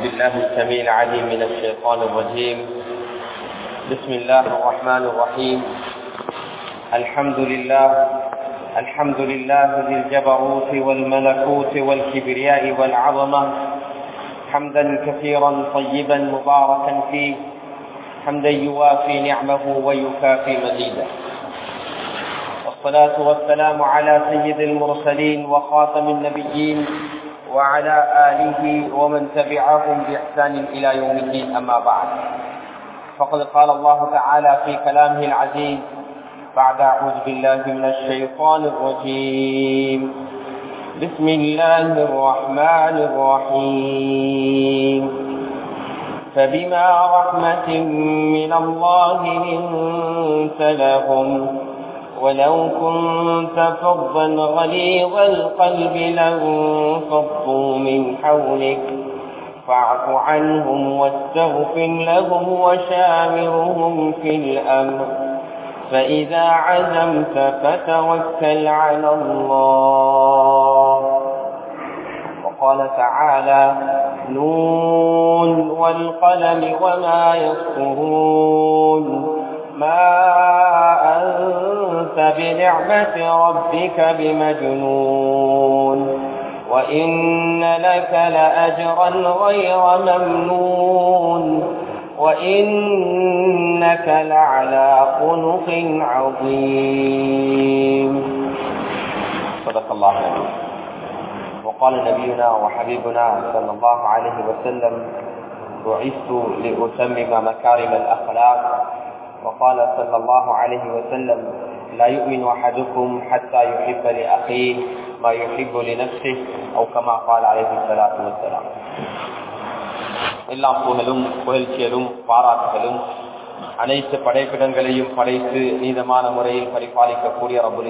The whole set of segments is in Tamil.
بالله السميع العليم من الشيطان الرجيم بسم الله الرحمن الرحيم الحمد لله الحمد لله ذي الجبروت والملكوت والكبرياء والعظمة حمدا كثيرا طيبا مباركا فيه حمدا يوافي نعمه ويكافي مزيدا والصلاة والسلام على سيد المرسلين وخاتم النبيين وعلى آله ومن تبعهم بإحسان إلى يوم الدين أما بعد فقد قال الله تعالى في كلامه العزيز بعد أعوذ بالله من الشيطان الرجيم بسم الله الرحمن الرحيم فبما رحمة من الله لنت لهم ولو كنت فظا غليظ القلب لانفضوا من حولك فاعف عنهم واستغفر لهم وشاورهم في الأمر فإذا عزمت فتوكل على الله وقال تعالى نون والقلم وما يسطرون ما أنت بنعمة ربك بمجنون وإن لك لأجرا غير ممنون وإنك لعلى خلق عظيم صدق الله العظيم وقال نبينا وحبيبنا صلى الله عليه وسلم بعثت لأتمم مكارم الأخلاق وقال صلى الله عليه وسلم لا يؤمن أحدكم حتى يحب لأخيه ما يحب لنفسه أو كما قال عليه الصلاة والسلام எல்லாம் புகழும் புகழ்ச்சியலும் பாராட்டுகளும் அனைத்து படைப்பிடங்களையும் படைத்து நீதமான முறையில் பரிபாலிக்கக்கூடிய ரபுல்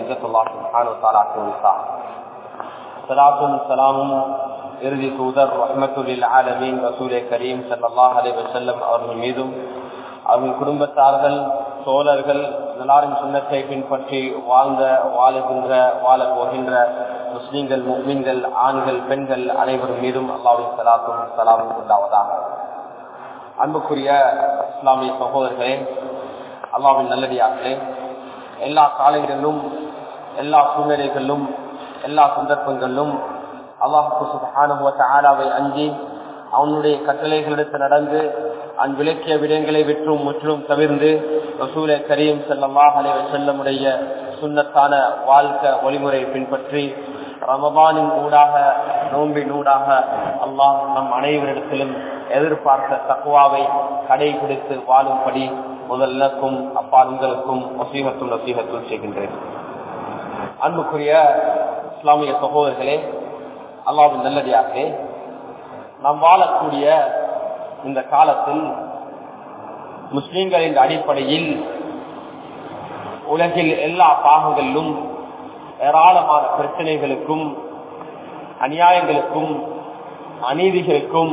சலாத்தும் சலாமும் இறுதி தூதர் ரஹமத்துல்லில் ஆலமீன் ரசூலே கரீம் சல்லாஹ் அலி வசல்லம் அவர்கள் மீதும் அவர்கள் குடும்பத்தார்கள் சோழர்கள் நலாரின் சுண்ணத்தை பின்பற்றி வாழ்ந்த வாழுகின்ற வாழ போகின்ற முஸ்லீம்கள் முஸ்லீம்கள் ஆண்கள் பெண்கள் அனைவரும் மீதும் அல்லாவுடைய சலாத்தும் சலாமும் உண்டாவதாக அன்புக்குரிய இஸ்லாமிய சகோதரர்களே அல்லாவின் நல்லடியார்களே எல்லா காலங்களிலும் எல்லா சூழ்நிலைகளிலும் எல்லா சந்தர்ப்பங்களிலும் அல்லாஹு சுபானுவத்தை அஞ்சி அவனுடைய கட்டளைகளிடத்து நடந்து அன் விளக்கிய விடயங்களை விற்றும் முற்றிலும் தவிர்ந்து ரசூலை கரீம் செல்லமாக செல்லமுடைய சுண்ணத்தான வாழ்க்கை வழிமுறையை பின்பற்றி ரமபானின் ஊடாக நோம்பின் ஊடாக அல்லாஹ் நம் அனைவரிடத்திலும் எதிர்பார்த்த தக்குவாவை கடைபிடித்து வாழும்படி முதலுக்கும் அப்பாலுங்களுக்கும் வசீகத்தும் நசீகத்தும் செய்கின்றேன் அன்புக்குரிய இஸ்லாமிய சகோதரர்களே அல்லாவின் நல்லடியாகவே நாம் வாழக்கூடிய இந்த காலத்தில் முஸ்லிம்களின் அடிப்படையில் உலகில் எல்லா பாகங்களிலும் ஏராளமான பிரச்சனைகளுக்கும் அநியாயங்களுக்கும் அநீதிகளுக்கும்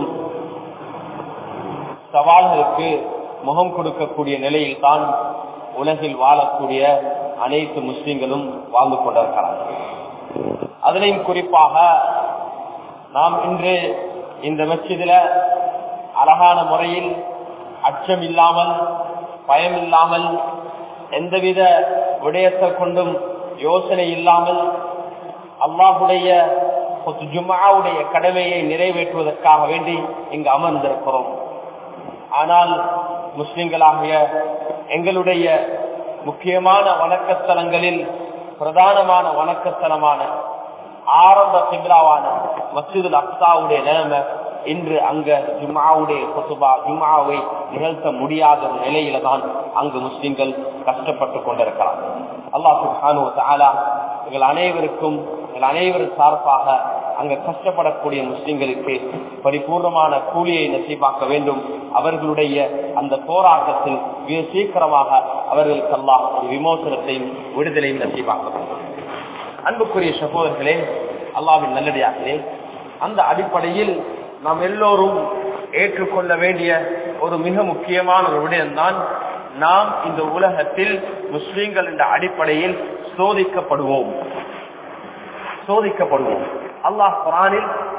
சவால்களுக்கு முகம் கொடுக்கக்கூடிய நிலையில் தான் உலகில் வாழக்கூடிய அனைத்து முஸ்லிம்களும் வாழ்ந்து கொண்டிருக்கிறார்கள் அதிலையும் குறிப்பாக நாம் இன்று இந்த மச்சிதில அழகான முறையில் அச்சம் இல்லாமல் பயம் இல்லாமல் எந்தவித விடயத்தை கொண்டும் யோசனை இல்லாமல் அல்லாஹுடைய ஜுமாவுடைய கடமையை நிறைவேற்றுவதற்காக வேண்டி இங்கு அமர்ந்திருக்கிறோம் ஆனால் முஸ்லிம்களாகிய எங்களுடைய முக்கியமான வணக்கஸ்தலங்களில் பிரதானமான வணக்கஸ்தலமான ஆரம்ப சிம்லாவான மசூதுல் அக்சாவுடைய நிலைமை இன்று அங்க ஜும்மாவுடைய கொசுபா ஜும்மாவை நிகழ்த்த முடியாத ஒரு நிலையில தான் அங்கு முஸ்லிம்கள் கஷ்டப்பட்டு கொண்டிருக்கிறார் அல்லாஹு தாலா எங்கள் அனைவருக்கும் எங்கள் அனைவரும் சார்பாக அங்க கஷ்டப்படக்கூடிய முஸ்லிம்களுக்கு பரிபூர்ணமான கூலியை நசீபாக்க வேண்டும் அவர்களுடைய அந்த போராட்டத்தில் மிக சீக்கிரமாக அவர்களுக்கு அல்லாஹ் ஒரு விமோசனத்தையும் விடுதலையும் நசீபாக்க வேண்டும் அன்புக்குரிய சகோதரர்களே அல்லாவின் நல்லடியார்களே அந்த அடிப்படையில் நாம் எல்லோரும் ஏற்றுக்கொள்ள வேண்டிய ஒரு மிக முக்கியமான ஒரு விடயம்தான் நாம் இந்த உலகத்தில் முஸ்லீம்கள் என்ற அடிப்படையில் சோதிக்கப்படுவோம் சோதிக்கப்படுவோம் அல்லாஹ் குரானில்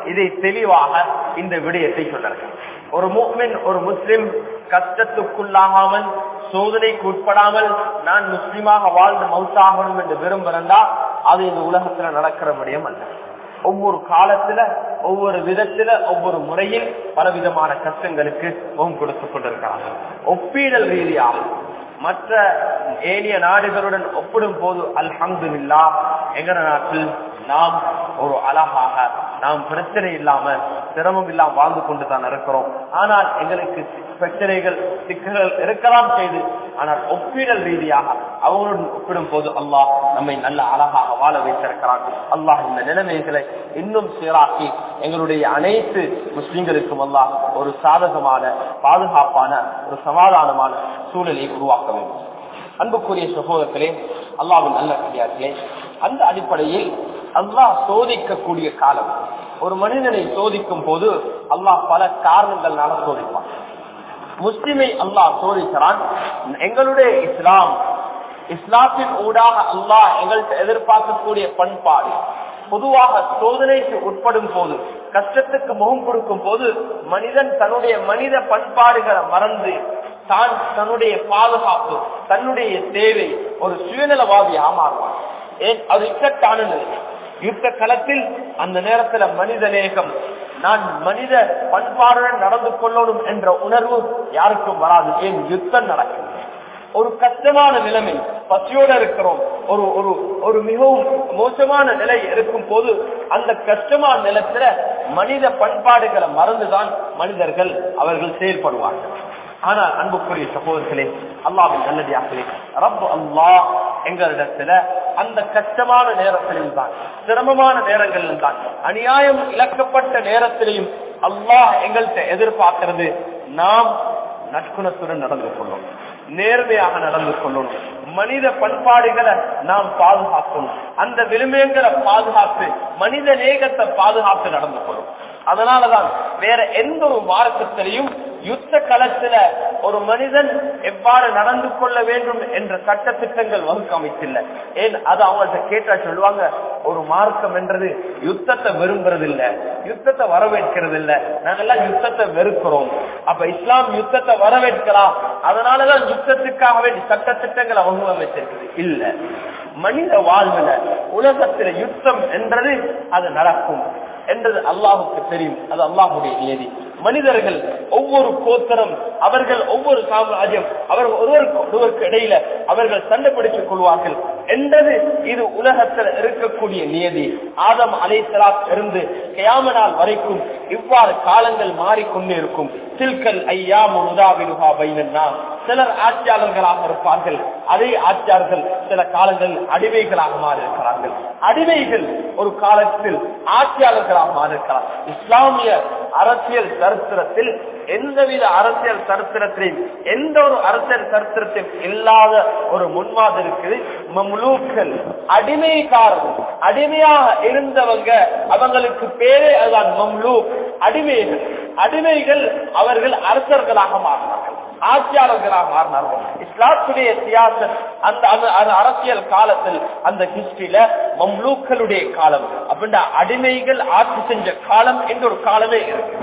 இதை தெளிவாக இந்த விடயத்தை சொன்னார்கள் ஒரு முக்மின் ஒரு முஸ்லிம் கஷ்டத்துக்குள்ளாகாமல் சோதனைக்கு உட்படாமல் நான் முஸ்லிமாக வாழ்ந்து மவுத்தாகணும் என்று விரும்புறா அது இந்த உலகத்துல நடக்கிற முடியும் அல்ல ஒவ்வொரு காலத்துல ஒவ்வொரு விதத்துல ஒவ்வொரு முறையில் பலவிதமான கஷ்டங்களுக்கு முகம் கொடுத்துக் கொண்டிருக்கிறாங்க ஒப்பீடல் ரீதியாக மற்ற ஏனைய நாடுகளுடன் ஒப்பிடும் போது அல்ஹம்துல்லா எங்கட நாட்டில் நாம் ஒரு அழகாக நாம் பிரச்சனை இல்லாம சிரமம் இல்லாம வாழ்ந்து கொண்டு தான் இருக்கிறோம் ஆனால் எங்களுக்கு பிரச்சனைகள் சிக்கல்கள் இருக்கலாம் செய்து ஆனால் ஒப்பீடல் ரீதியாக அவங்களுடன் ஒப்பிடும் போது அல்லாஹ் நம்மை நல்ல அழகாக வாழ வைத்திருக்கிறான் அல்லாஹ் இந்த நிலைமைகளை இன்னும் சீராக்கி எங்களுடைய அனைத்து முஸ்லிம்களுக்கும் அல்லாஹ் ஒரு சாதகமான பாதுகாப்பான ஒரு சமாதானமான சூழலை உருவாக்க வேண்டும் அன்புக்குரிய சகோதரர்களே அல்லாவின் நல்ல கையார்களே அந்த அடிப்படையில் அல்லாஹ் சோதிக்கக்கூடிய காலம் ஒரு மனிதனை சோதிக்கும் போது அல்லாஹ் பல காரணங்கள்னால சோதிப்பான் முஸ்லிமை அல்லாஹ் சோதிக்கிறான் எங்களுடைய இஸ்லாம் இஸ்லாத்தின் ஊடாக அல்லாஹ் எங்கள்கிட்ட எதிர்பார்க்கக்கூடிய பண்பாடு பொதுவாக சோதனைக்கு உட்படும் போது கஷ்டத்துக்கு முகம் கொடுக்கும் போது மனிதன் தன்னுடைய மனித பண்பாடுகளை மறந்து தான் தன்னுடைய பாதுகாப்பு தன்னுடைய தேவை ஒரு சுயநலவாதியாக மாறுவான் ஏன் அது இக்கட்டானது யுத்த களத்தில் அந்த நேரத்துல மனித நேகம் நான் மனித பண்பாடுடன் நடந்து கொள்ளணும் என்ற உணர்வு யாருக்கும் வராது ஏன் யுத்தம் நடக்கும் ஒரு கஷ்டமான நிலைமை பசியோட இருக்கிறோம் ஒரு ஒரு ஒரு மிகவும் மோசமான நிலை இருக்கும் போது அந்த கஷ்டமான நிலத்துல மனித பண்பாடுகளை மறந்துதான் மனிதர்கள் அவர்கள் செயல்படுவார்கள் ஆனால் அன்புக்குரிய சகோதரர்களே அல்லாவின் நல்லடியார்களே ரப் அல்லாஹ் எங்களிடத்துல அந்த கஷ்டமான நேரத்திலும் தான் சிரமமான நேரங்களிலும் தான் அநியாயம் இழக்கப்பட்ட நேரத்திலையும் அல்லாஹ் எங்கள்கிட்ட எதிர்பார்க்கிறது நாம் நற்குணத்துடன் நடந்து கொள்ளணும் நேர்மையாக நடந்து கொள்ளணும் மனித பண்பாடுகளை நாம் பாதுகாக்கணும் அந்த விளிம்பங்களை பாதுகாத்து மனித நேகத்தை பாதுகாத்து நடந்து கொள்ளணும் அதனாலதான் வேற எந்த ஒரு மார்க்கத்திலையும் யுத்த களத்துல ஒரு மனிதன் எவ்வாறு நடந்து கொள்ள வேண்டும் என்ற சட்ட திட்டங்கள் வகுக்க அமைச்சில்ல ஏன் அது அவங்கள்ட்ட கேட்டா சொல்லுவாங்க ஒரு மார்க்கம் என்றது யுத்தத்தை விரும்புறது இல்ல யுத்தத்தை வரவேற்கிறது இல்ல நாங்கெல்லாம் யுத்தத்தை வெறுக்கிறோம் அப்ப இஸ்லாம் யுத்தத்தை வரவேற்கலாம் அதனாலதான் யுத்தத்துக்காக வேண்டி சட்ட திட்டங்களை வகுவமைச்சிருக்குது இல்ல மனித வாழ்வுல உலகத்துல யுத்தம் என்றது அது நடக்கும் என்றது அல்லாஹுக்கு தெரியும் அது அல்லாஹுடைய நியதி மனிதர்கள் ஒவ்வொரு கோத்தரம் அவர்கள் ஒவ்வொரு சாம்ராஜ்யம் அவர்கள் ஒருவருக்கு ஒருவருக்கு இடையில அவர்கள் சண்டை பிடித்துக் கொள்வார்கள் என்றது இது உலகத்தில் இருக்கக்கூடிய நியதி ஆதம் அலைசலாத் இருந்து கயாம நாள் வரைக்கும் இவ்வாறு காலங்கள் மாறிக்கொண்டே இருக்கும் சில்கல் ஐயா முதாவினுகா பைனன்னா சிலர் ஆட்சியாளர்களாக இருப்பார்கள் அதே ஆட்சியாளர்கள் சில காலங்களில் அடிமைகளாக மாறி இருக்கிறார்கள் அடிமைகள் ஒரு காலத்தில் ஆட்சியாளர்களாக மாறி இருக்கிறார் இஸ்லாமிய அரசியல் சரித்திரத்தில் எந்தவித அரசியல் சரித்திரத்திலையும் எந்த ஒரு அரசியல் சரித்திரத்தில் இல்லாத ஒரு முன்மாதிரி இருக்குது மம்லூக்கள் அடிமைக்காரர் அடிமையாக இருந்தவங்க அவங்களுக்கு பேரே அதுதான் மம்லூக் அடிமைகள் அடிமைகள் அவர்கள் அரசர்களாக மாறினார்கள் ஆட்சியாளர்களாக மாறினார்கள் இஸ்லாத்துடைய சியாசத் அந்த அந்த அரசியல் காலத்தில் அந்த ஹிஸ்டரியில மம்லூக்களுடைய காலம் அப்படின்னா அடிமைகள் ஆட்சி செஞ்ச காலம் என்ற ஒரு காலமே இருக்கு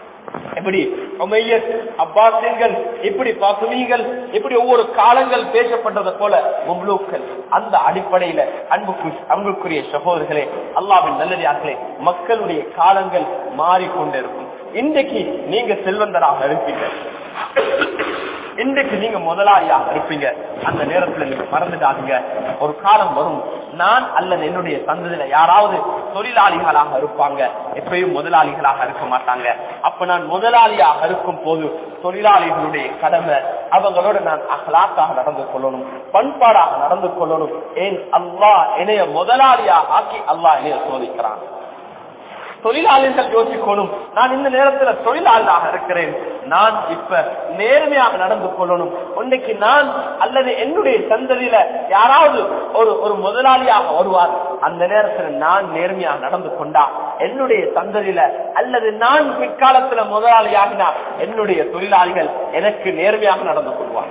எப்படி உமையர் அப்பாசியங்கள் இப்படி பசுமீகள் இப்படி ஒவ்வொரு காலங்கள் பேசப்பட்டதை போல மும்லூக்கள் அந்த அடிப்படையில அன்புக்கு அன்புக்குரிய சகோதரர்களே அல்லாவின் நல்லதாக்களே மக்களுடைய காலங்கள் மாறிக்கொண்டிருக்கும் இன்றைக்கு நீங்க செல்வந்தராக இருப்பீங்க இன்றைக்கு நீங்க முதலாளியாக இருப்பீங்க அந்த நேரத்துல நீங்க மறந்துடாதீங்க ஒரு காலம் வரும் நான் அல்லது என்னுடைய சந்ததியில யாராவது தொழிலாளிகளாக இருப்பாங்க எப்பயும் முதலாளிகளாக இருக்க மாட்டாங்க அப்ப நான் முதலாளியாக இருக்கும் போது தொழிலாளிகளுடைய கடமை அவங்களோட நான் அகலாக்காக நடந்து கொள்ளணும் பண்பாடாக நடந்து கொள்ளணும் ஏன் அல்லாஹ் என்னைய முதலாளியாக ஆக்கி அல்லாஹ் என்னைய சோதிக்கிறான் தொழிலாளர்கள் யோசிக்கணும் நான் இந்த நேரத்துல தொழிலாளராக இருக்கிறேன் நான் இப்ப நேர்மையாக நடந்து கொள்ளணும் இன்னைக்கு நான் அல்லது என்னுடைய சந்ததியில யாராவது ஒரு ஒரு முதலாளியாக வருவார் அந்த நேரத்துல நான் நேர்மையாக நடந்து கொண்டா என்னுடைய சந்ததியில அல்லது நான் பிற்காலத்துல முதலாளியாகினா என்னுடைய தொழிலாளிகள் எனக்கு நேர்மையாக நடந்து கொள்வார்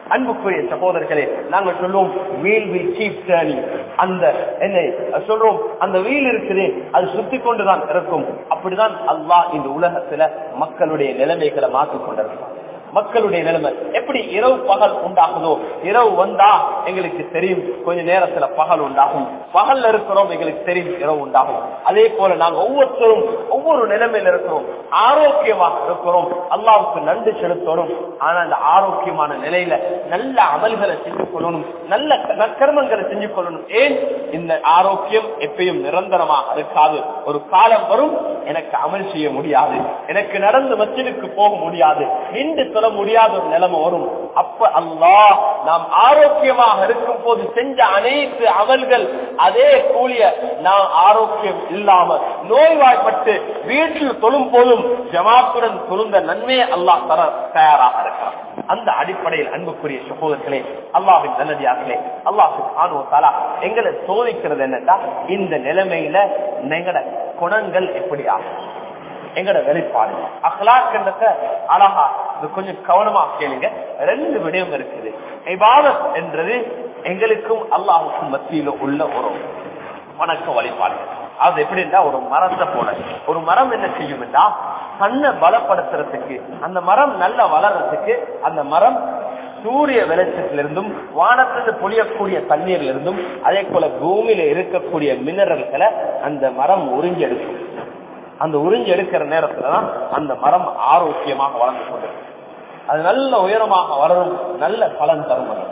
அன்புக்குரிய சகோதரர்களே நாங்கள் சொல்லுவோம் வீல் வில் கீப் டேர்னிங் அந்த என்ன சொல்றோம் அந்த வீல் இருக்குது அது சுத்தி கொண்டுதான் இருக்கும் அப்படிதான் அல்லாஹ் இந்த உலகத்துல மக்களுடைய நிலைமைகளை மாற்றிக் கொண்டிருக்கிறான் மக்களுடைய நிலைமை எப்படி இரவு பகல் உண்டாகுதோ இரவு வந்தா எங்களுக்கு தெரியும் கொஞ்ச நேரத்துல பகல் உண்டாகும் பகல்ல இருக்கிறோம் எங்களுக்கு தெரியும் இரவு உண்டாகும் அதே போல நாங்க ஒவ்வொருத்தரும் ஒவ்வொரு நிலைமையில இருக்கிறோம் ஆரோக்கியமாக இருக்கிறோம் அல்லாவுக்கு நன்றி செலுத்தணும் ஆனா அந்த ஆரோக்கியமான நிலையில நல்ல அமல்களை செஞ்சு கொள்ளணும் நல்ல நற்கர்மங்களை செஞ்சு கொள்ளணும் ஏன் இந்த ஆரோக்கியம் எப்பயும் நிரந்தரமாக இருக்காது ஒரு காலம் வரும் எனக்கு அமல் செய்ய முடியாது எனக்கு நடந்து மச்சினுக்கு போக முடியாது நின்று சொல்ல முடியாத ஒரு நிலைமை வரும் அப்ப அல்லாஹ் நாம் ஆரோக்கியமாக இருக்கும் போது செஞ்ச அனைத்து அமல்கள் அதே கூலிய நாம் ஆரோக்கியம் இல்லாம நோய்வாய்ப்பட்டு வீட்டில் தொழும் போதும் ஜமாத்துடன் தொழுந்த நன்மையை அல்லாஹ் தர தயாராக இருக்கிறார் அந்த அடிப்படையில் அன்புக்குரிய சகோதரர்களே அல்லாஹின் நல்லதியார்களே அல்லாஹு ஆனோ தாலா எங்களை சோதிக்கிறது என்னன்னா இந்த நிலைமையில எங்கட குணங்கள் எப்படி ஆகும் எங்கட வெளிப்பாடு அஹ்லாக் அழகா இது கொஞ்சம் கவனமா கேளுங்க ரெண்டு விடயம் இருக்குது இபாதத் என்றது எங்களுக்கும் அல்லாஹுக்கும் மத்தியில உள்ள ஒரு வணக்க வழிபாடு அது எப்படின்னா ஒரு மரத்தை போல ஒரு மரம் என்ன செய்யும்னா தன்னை பலப்படுத்துறதுக்கு அந்த மரம் நல்லா வளர்றதுக்கு அந்த மரம் சூரிய வெளிச்சத்திலிருந்தும் வானத்திலிருந்து பொழியக்கூடிய தண்ணீர்ல இருந்தும் அதே போல பூமியில இருக்கக்கூடிய மினரல்களை அந்த மரம் உறிஞ்செடுக்கும் அந்த உறிஞ்சு எடுக்கிற நேரத்துலதான் அந்த மரம் ஆரோக்கியமாக வளர்ந்து கொண்டிருக்கும் அது நல்ல உயரமாக வளரும் நல்ல பலன் தரும் அது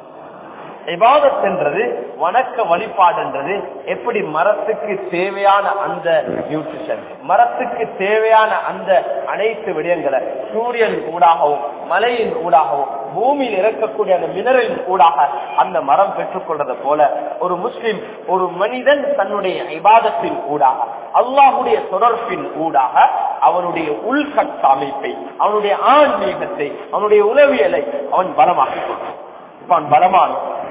இபாதத் என்றது வணக்க வழிபாடுன்றது எப்படி மரத்துக்கு தேவையான அந்த நியூட்ரிஷன் மரத்துக்கு தேவையான அந்த அனைத்து விடயங்களை சூரியன் ஊடாகவும் மலையின் ஊடாகவும் பூமியில் இறக்கக்கூடிய அந்த மினரின் ஊடாக அந்த மரம் பெற்றுக்கொள்றது போல ஒரு முஸ்லிம் ஒரு மனிதன் தன்னுடைய இபாதத்தின் ஊடாக அல்லாஹுடைய தொடர்பின் ஊடாக அவனுடைய உள்கட்ட அமைப்பை அவனுடைய ஆன்மீகத்தை அவனுடைய உளவியலை அவன் பலமாக்கிக் கொள்வான் இப்ப அவன் பலமான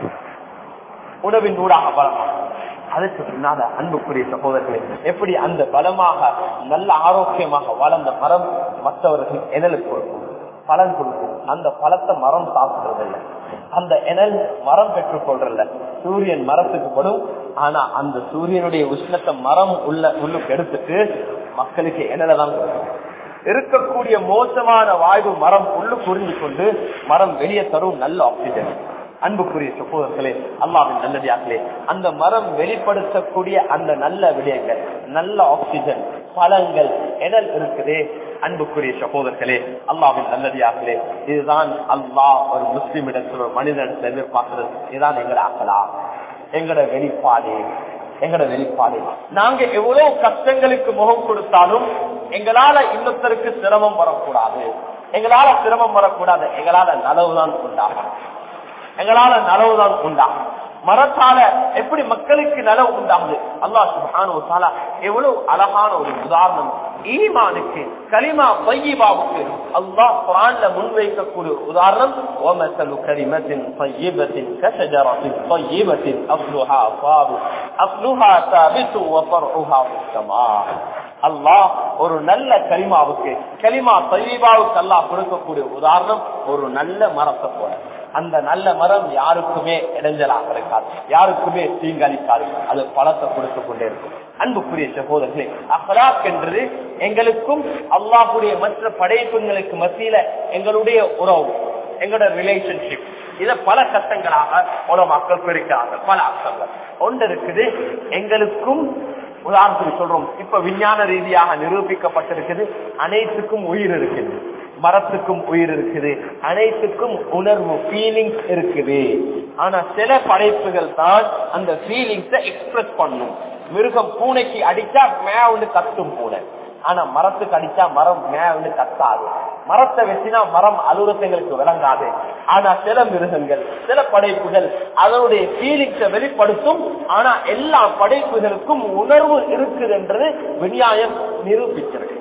உணவின் ஊடாக பலமான அதுக்கு பின்னால அன்புக்குரிய சகோதரர்களே எப்படி அந்த பலமாக நல்ல ஆரோக்கியமாக வளர்ந்த மரம் மற்றவர்கள் எனலுக்கு கொடுக்கும் பலன் கொடுக்கும் அந்த பழத்தை மரம் சாப்பிடுறதில்ல அந்த எனல் மரம் பெற்றுக் கொள்றதில்ல சூரியன் மரத்துக்கு படும் ஆனா அந்த சூரியனுடைய உஷ்ணத்தை மரம் உள்ள உள்ளுக்கு எடுத்துட்டு மக்களுக்கு எனலை தான் கொடுக்கும் இருக்கக்கூடிய மோசமான வாய்வு மரம் உள்ளு புரிந்து கொண்டு மரம் வெளியே தரும் நல்ல ஆக்சிஜன் அன்புக்குரிய சகோதரர்களே அல்லாவின் நல்லதார்களே அந்த மரம் வெளிப்படுத்தக்கூடிய அந்த நல்ல விடயங்கள் நல்ல ஆக்சிஜன் பழங்கள் எனல் இருக்குதே அன்புக்குரிய சகோதரர்களே அல்லாவின் நல்லதார்களே இதுதான் அல்லாஹ் ஒரு முஸ்லிம் இடத்தில் ஒரு மனிதன் எதிர்பார்க்கிறது இதுதான் எங்களை ஆக்கலாம் எங்களோட வெளிப்பாடு எங்களோட வெளிப்பாடு நாங்க எவ்வளவு கஷ்டங்களுக்கு முகம் கொடுத்தாலும் எங்களால இன்னொருத்தருக்கு சிரமம் வரக்கூடாது எங்களால சிரமம் வரக்கூடாது எங்களால நலவுதான் உண்டாகும் எங்களால நலவுதான் உண்டாகும் மரத்தால எப்படி மக்களுக்கு நலவு உண்டாகுது அல்லா சுபானு எவ்வளவு அழகான ஒரு உதாரணம் ஈமானுக்கு கலிமா பையிபாவுக்கு அல்லாஹ் குரான்ல முன்வைக்கக்கூடிய உதாரணம் ஓமசலு கரிமத்தின் பையிபத்தின் கஷஜரத்தின் பையிபத்தின் அப்லுஹா சாபு அப்லுஹா சாபித்து வஃபர்உஹா முஸ்தமா அல்லாஹ் ஒரு நல்ல கலிமாவுக்கு கலிமா பையிபாவுக்கு அல்லாஹ் கொடுக்கக்கூடிய உதாரணம் ஒரு நல்ல மரத்தை போல அந்த நல்ல மரம் யாருக்குமே இடைஞ்சலாக இருக்காது யாருக்குமே தீங்கழிக்காது அது பழத்தை கொடுத்து கொண்டே இருக்கும் அன்புக்குரிய சகோதரர்களே அஹ்லாக் என்றது எங்களுக்கும் அல்லாஹுடைய மற்ற படைப்புங்களுக்கு மத்தியில எங்களுடைய உறவு எங்களோட ரிலேஷன்ஷிப் இத பல கட்டங்களாக உல மக்கள் பிரிக்கிறாங்க பல அர்த்தங்கள் ஒன்று இருக்குது எங்களுக்கும் உதாரணத்துக்கு சொல்றோம் இப்ப விஞ்ஞான ரீதியாக நிரூபிக்கப்பட்டிருக்குது அனைத்துக்கும் உயிர் இருக்குது மரத்துக்கும் உயிர் இருக்குது அனைத்துக்கும் உணர்வு ஃபீலிங்ஸ் இருக்குது ஆனா சில படைப்புகள் தான் அந்த ஃபீலிங்ஸ எக்ஸ்பிரஸ் பண்ணும் மிருகம் பூனைக்கு அடிச்சா மேவுன்னு கத்தும் பூனை ஆனா மரத்துக்கு அடிச்சா மரம் மேவுன்னு கத்தாது மரத்தை வெட்டினா மரம் அலுவலகங்களுக்கு விளங்காது ஆனா சில மிருகங்கள் சில படைப்புகள் அதனுடைய ஃபீலிங்ஸை வெளிப்படுத்தும் ஆனா எல்லா படைப்புகளுக்கும் உணர்வு இருக்குது என்றது விஞ்ஞானம் நிரூபிச்சிருக்கு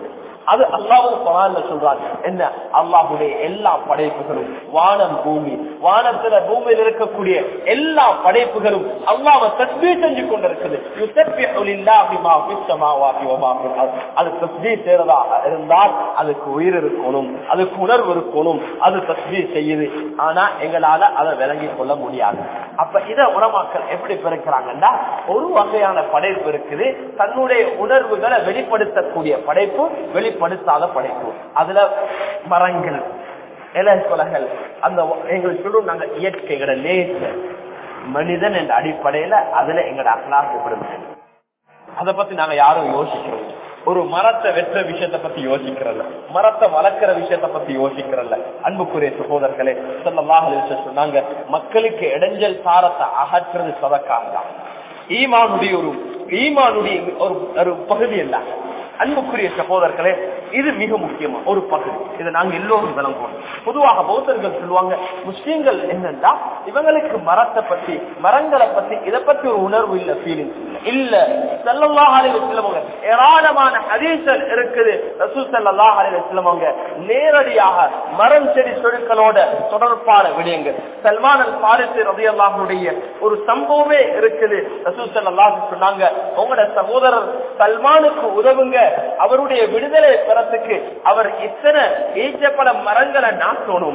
அது அல்லாவும் குரான்ல சொல்றாங்க என்ன அல்லாஹுடைய எல்லா படைப்புகளும் வானம் பூமி வானத்துல பூமியில் இருக்கக்கூடிய எல்லா படைப்புகளும் அல்லாஹ் தஸ்பீ செஞ்சு கொண்டிருக்குது யுஸப்பிஹு லில்லாஹி மா ஃபிஸ் ஸமாவாதி வ மா ஃபில் அர்த். அது தஸ்பீ செய்யறதாக இருந்தால் அதுக்கு உயிர் இருக்கணும் அதுக்கு உணர்வு இருக்கணும் அது தஸ்பீ செய்யுது ஆனா எங்களால அதை விளங்கி கொள்ள முடியாது அப்ப இத உலமாக்கள் எப்படி பிறக்கிறாங்கன்னா ஒரு வகையான படைப்பு இருக்குது தன்னுடைய உணர்வுகளை வெளிப்படுத்தக்கூடிய படைப்பு வெளிப்படுத்தாத படைப்பு அதுல மரங்கள் இலை கொலைகள் அந்த எங்களுக்கு சொல்லும் நாங்க இயற்கையோட நேச்சர் மனிதன் என்ற அடிப்படையில அதுல எங்களோட அகலாக்கு விடுங்க அதை பத்தி நாங்க யாரும் யோசிக்கிறோம் ஒரு மரத்தை வெற்ற விஷயத்த பத்தி யோசிக்கிறல்ல மரத்தை வளர்க்கிற விஷயத்த பத்தி யோசிக்கிறல்ல அன்புக்குரிய சகோதரர்களே சொல்லமாக சொன்னாங்க மக்களுக்கு இடைஞ்சல் சாரத்தை அகற்றுறது சதக்காக தான் ஈமானுடைய ஒரு ஈமானுடைய ஒரு ஒரு பகுதி அல்ல அன்புக்குரிய சகோதரர்களே இது மிக முக்கியமா ஒரு பகுதி இதை நாங்க எல்லோரும் விளங்குவோம் பொதுவாக பௌத்தர்கள் சொல்லுவாங்க முஸ்லீம்கள் என்னன்னா இவங்களுக்கு மரத்தை பத்தி மரங்களை பத்தி இதை பத்தி ஒரு உணர்வு இல்ல ஃபீலிங்ஸ் இல்ல செல்லல்லாஹ் அலைவங்க ஏராளமான ஹதீசல் இருக்குது ரசூல் செல்லல்லாஹ் அலைவங்க நேரடியாக மரம் செடி சொற்களோட தொடர்பான விடயங்கள் சல்மான் அல் பாரிசி ரவி அல்லாஹனுடைய ஒரு சம்பவமே இருக்குது ரசூல் செல்லல்லாஹ் சொன்னாங்க உங்களோட சகோதரர் சல்மானுக்கு உதவுங்க அவருடைய விடுதலை பெறத்துக்கு அவர் இத்தனை ஈச்சப்பட மரங்களை நாட்டணும்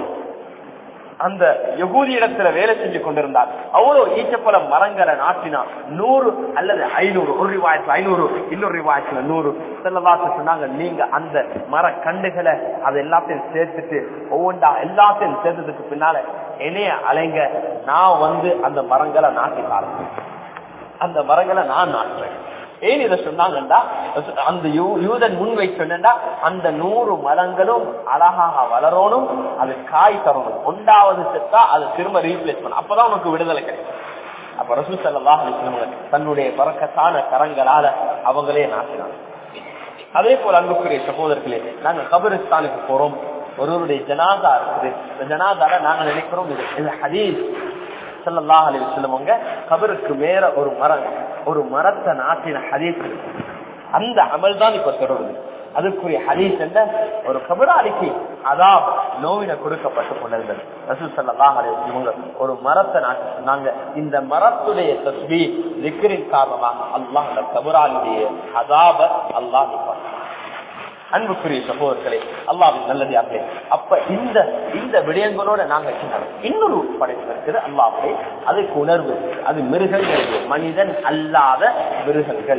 அந்த யகூதி இடத்துல வேலை செஞ்சு கொண்டிருந்தார் அவ்வளவு ஈச்சப்பழ மரங்களை நாட்டினா நூறு அல்லது ஐநூறு ஒரு ரிவாயத்துல ஐநூறு இன்னொரு ரிவாயத்துல நூறு செல்லவாச சொன்னாங்க நீங்க அந்த மர கண்டுகளை அது எல்லாத்தையும் சேர்த்துட்டு ஒவ்வொன்றா எல்லாத்தையும் சேர்த்ததுக்கு பின்னால என்னைய அலைங்க நான் வந்து அந்த மரங்களை நாட்டி காரணம் அந்த மரங்களை நான் நாட்டுறேன் ஏன் இதை சொன்னாங்கண்டா அந்த யூ- யூதன் முன்வை சொன்னா அந்த நூறு மரங்களும் அழகாக வளரணும் அது காய் தரணும் ஒன்றாவது செத்தா அதை திரும்ப ரீப்ளேஸ் பண்ணும் அப்பதான் உனக்கு விடுதலை கிடைக்கும் அப்ப ரசூல் ஸல்லல்லாஹு அலைஹி வஸல்லம் தன்னுடைய பறக்கத்தான கரங்களால அவங்களே நாட்டினாங்க அதே போல அன்புக்குரிய சகோதரர்களே நாங்க கபரிஸ்தானுக்கு போறோம் ஒருவருடைய ஜனாதா இருக்குது இந்த ஜனாதால நாங்க நினைக்கிறோம் இது இது ஹதீஸ் ஸல்லல்லாஹு அலைஹி வஸல்லம் அவங்க கபருக்கு மேல ஒரு மரம் ஒரு மரத்தை நாட்டின ஹதீஸ் இருக்கு. அந்த அமல் தான் இப்ப தொடருது அதுக்குரிய ஹதீஸ் என்ன ஒரு கபராளிக்கு அதாப் நோவின கொடுக்கப்பட்டு கொண்டிருந்தது ரசூல் ஸல்லல்லாஹு அலைஹி வஸல்லம் அவங்க ஒரு மரத்தை நாட்டி சொன்னாங்க இந்த மரத்துடைய தஸ்பீ திக்ரின் காரணமாக அல்லாஹ் அந்த கபராளியுடைய அதாப அல்லாஹ் நிப்பாட்டினான் அன்புக்குரிய சகோதரர்களே அல்லாவின் நல்லதாகவே அப்ப இந்த இந்த விடயங்களோட நாங்க சின்ன- இன்னொரு படைப்பு இருக்குது அல்லாஹே அதுக்கு உணர்வு இருக்கு. அது மிருகங்கள் மனிதன் அல்லாத மிருகங்கள்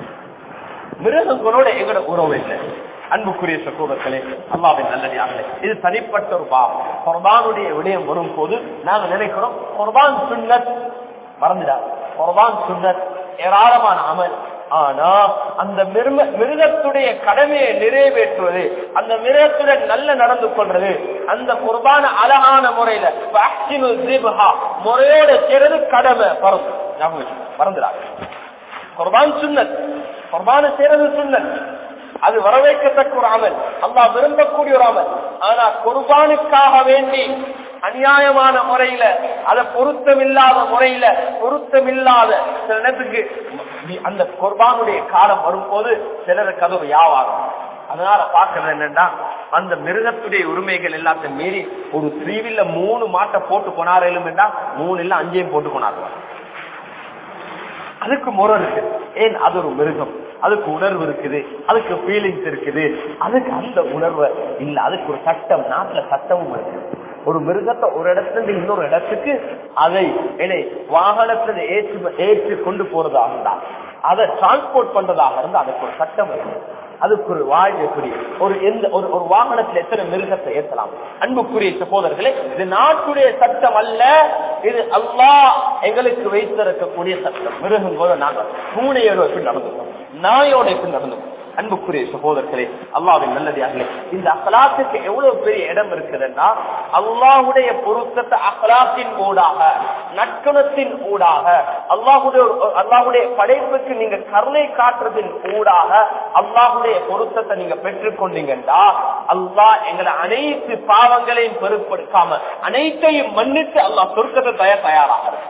மிருகங்களோட எங்களோட உறவு இல்லை அன்புக்குரிய சகோதரர்களே அல்லாவின் நல்லதாகவே இது தனிப்பட்ட ஒரு பாவம் குர்பானுடைய விடயம் வரும் போது நாங்க நினைக்கிறோம் குர்பான் சுன்னத் மறந்துடா குர்பான் சுன்னத் ஏராளமான அமல் ஆனா அந்த மிருக மிருகத்துடைய கடமையை நிறைவேற்றுவது அந்த மிருகத்துடன் நல்ல நடந்து கொள்றது அந்த குர்பான அழகான முறையில ஃபஅஹ்சினு ذِبْஹَا முறையோட செய்றது கடமை பரந்து ஞாபகம் வச்சுக்கோங்க. மறந்துடாது குர்பான் சுன்னத் குர்பான செய்றது சுன்னத் அது வரவேற்கத்தக்க ஒரு அமல் அல்லாஹ் விரும்பக்கூடிய ஒரு அமல் ஆனா குர்பானுக்காக வேண்டி அநியாயமான முறையில அத பொருத்தமில்லாத முறையில பொருத்தமில்லாத சில நேரத்துக்கு அந்த குர்பானுடைய காலம் வரும்போது சிலருக்கு அது ஒரு வியாபாரம் அதனால பாக்குறது என்னன்னா அந்த மிருகத்துடைய உரிமைகள் எல்லாத்தையும் மீறி ஒரு த்ரீவில்ல மூணு மாட்டை போட்டு கொண்டாடும் மூணு இல்ல அஞ்சையும் போட்டு கொண்டாடுவாங்க அதுக்கு முறை இருக்கு ஏன் அது ஒரு மிருகம் அதுக்கு உணர்வு இருக்குது அதுக்கு ஃபீலிங்ஸ் இருக்குது அதுக்கு அந்த உணர்வு இல்ல அதுக்கு ஒரு சட்டம் நாட்டுல சட்டமும் இருக்கு ஒரு மிருகத்தை ஒரு இடத்துல இருந்து இன்னொரு இடத்துக்கு அதை என்னை வாகனத்துல ஏற்று ஏற்றி கொண்டு போறதாக இருந்தா அதை டிரான்ஸ்போர்ட் பண்றதாக இருந்தா அதுக்கு ஒரு சட்டம் இருக்கு அதுக்கு ஒரு வாழ்க்கை ஒரு எந்த ஒரு ஒரு வாகனத்துல எத்தனை மிருகத்தை ஏற்றலாம் அன்புக்குரிய சகோதரர்களே இது நாட்டுடைய சட்டம் அல்ல இது அல்லாஹ் எங்களுக்கு வைத்திருக்கக்கூடிய சட்டம் மிருகங்களோட நாங்கள் பூனையோட எப்படி நடந்துக்கணும் நாயோட எப்படி நடந்துக்கணும் அன்புக்குரிய சகோதரர்களே அல்லாவின் நல்லதாகலே இந்த அகலாத்துக்கு எவ்வளவு பெரிய இடம் இருக்குதுன்னா அல்லாஹுடைய பொருத்தத்தை அகலாத்தின் ஊடாக நற்குணத்தின் ஊடாக அல்லாஹுடைய அல்லாஹுடைய படைப்புக்கு நீங்க கருணை காட்டுறதின் ஊடாக அல்லாஹுடைய பொருத்தத்தை நீங்க பெற்றுக்கொண்டீங்கன்னா அல்லாஹ் எங்களை அனைத்து பாவங்களையும் பொருட்படுத்தாம அனைத்தையும் மன்னித்து அல்லாஹ் சொர்க்கத்தை தயார் தயாராக இருக்கு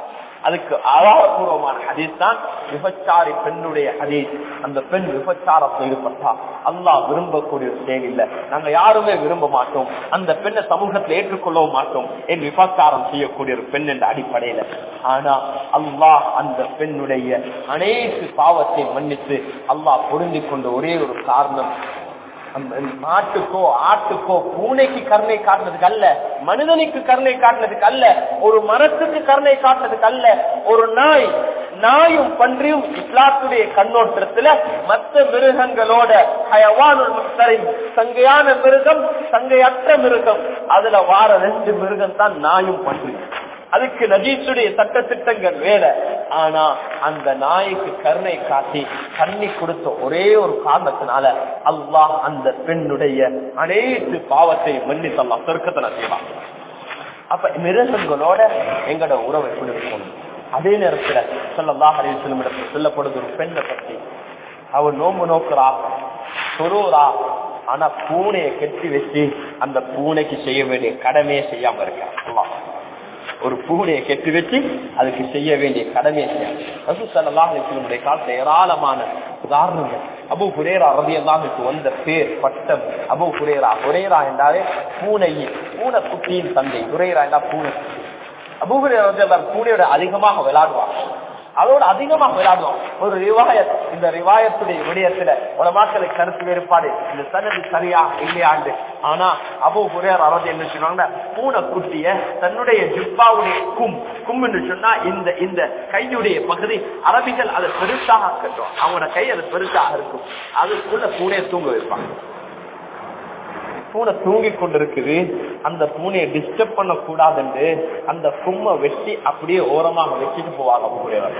அதுக்கு ஆதாரபூர்வமான ஹதீஸ் தான் விபச்சாரி பெண்ணுடைய ஹதீஸ் அந்த பெண் விபச்சாரத்தில் ஈடுபட்டா அல்லாஹ் விரும்பக்கூடிய ஒரு செயல் இல்ல நாங்க யாருமே விரும்ப மாட்டோம் அந்த பெண்ணை சமூகத்தில் ஏற்றுக்கொள்ளவும் மாட்டோம் என் விபச்சாரம் செய்யக்கூடிய ஒரு பெண் என்ற அடிப்படையில ஆனா அல்லாஹ் அந்த பெண்ணுடைய அனைத்து பாவத்தை மன்னித்து அல்லாஹ் பொருந்திக் கொண்ட ஒரே ஒரு காரணம் அந்த மாட்டுக்கோ ஆட்டுக்கோ பூனைக்கு கருணை காட்டுறதுக்கு அல்ல மனிதனுக்கு கருணை காட்டுறதுக்கு அல்ல ஒரு மரத்துக்கு கருணை காட்டுறதுக்கு அல்ல ஒரு நாய் நாயும் பன்றியும் இஸ்லாத்துடைய கண்ணோட்டத்துல மற்ற மிருகங்களோட ஹயவானுல் முஸ்தரின் சங்கையான மிருகம் சங்கையற்ற மிருகம் அதுல வார ரெண்டு மிருகம் தான் நாயும் பன்றியும் அதுக்கு நஜீசுடைய சட்ட திட்டங்கள் வேற ஆனா அந்த நாய்க்கு கருணை காட்டி கண்ணி கொடுத்த ஒரே ஒரு காரணத்தினால அல்லாஹ் அந்த பெண்ணுடைய அனைத்து பாவத்தை மன்னித்தல்லாம் சொர்க்கத்தை செய்வான் அப்ப மிருகங்களோட எங்களோட உறவை எப்படி இருக்கணும் அதே நேரத்துல சொல்லலாம் அறிவு செல்லும் இடத்துல சொல்லப்படுது ஒரு பெண்ணை பத்தி அவள் நோம்பு நோக்குறா சொருறா ஆனா பூனையை கெட்டி வச்சு அந்த பூனைக்கு செய்ய வேண்டிய கடமையை செய்யாம இருக்கா ஒரு பூனையை கெட்டி வச்சு அதுக்கு செய்ய வேண்டிய கடமையை செய்யாம காலத்துல ஏராளமான உதாரணங்கள் அபு குரேரா ரதியல்லாமுக்கு வந்த பேர் பட்டம் அபு குரேரா குரேரா என்றாலே பூனை பூனை குட்டியின் தந்தை குரேரா என்றா பூனை அபு குரேரா பூனையோட அதிகமாக விளையாடுவாங்க அதோட அதிகமாக விளையாடுவோம் ஒரு ரிவாயத் இந்த ரிவாயத்துடைய விடயத்துல உலமாக்களுக்கு கருத்து வேறுபாடு இந்த சனது சரியா இல்லையாண்டு ஆனா அபு குரேர் அரது என்ன சொன்னாங்கன்னா பூனை குட்டிய தன்னுடைய ஜிப்பாவுடைய கும் கும் என்று சொன்னா இந்த இந்த கையுடைய பகுதி அரபிகள் அதை பெருசாக கட்டும் அவங்களோட கை அது பெருசாக இருக்கும் அதுக்குள்ள பூனையை தூங்க வைப்பாங்க பூனை தூங்கி கொண்டிருக்குது அந்த பூனையை டிஸ்டர்ப் பண்ண கூடாதுன்னு அந்த கும்மை வெட்டி அப்படியே ஓரமாக வச்சுட்டு போவாங்க பூனையவர்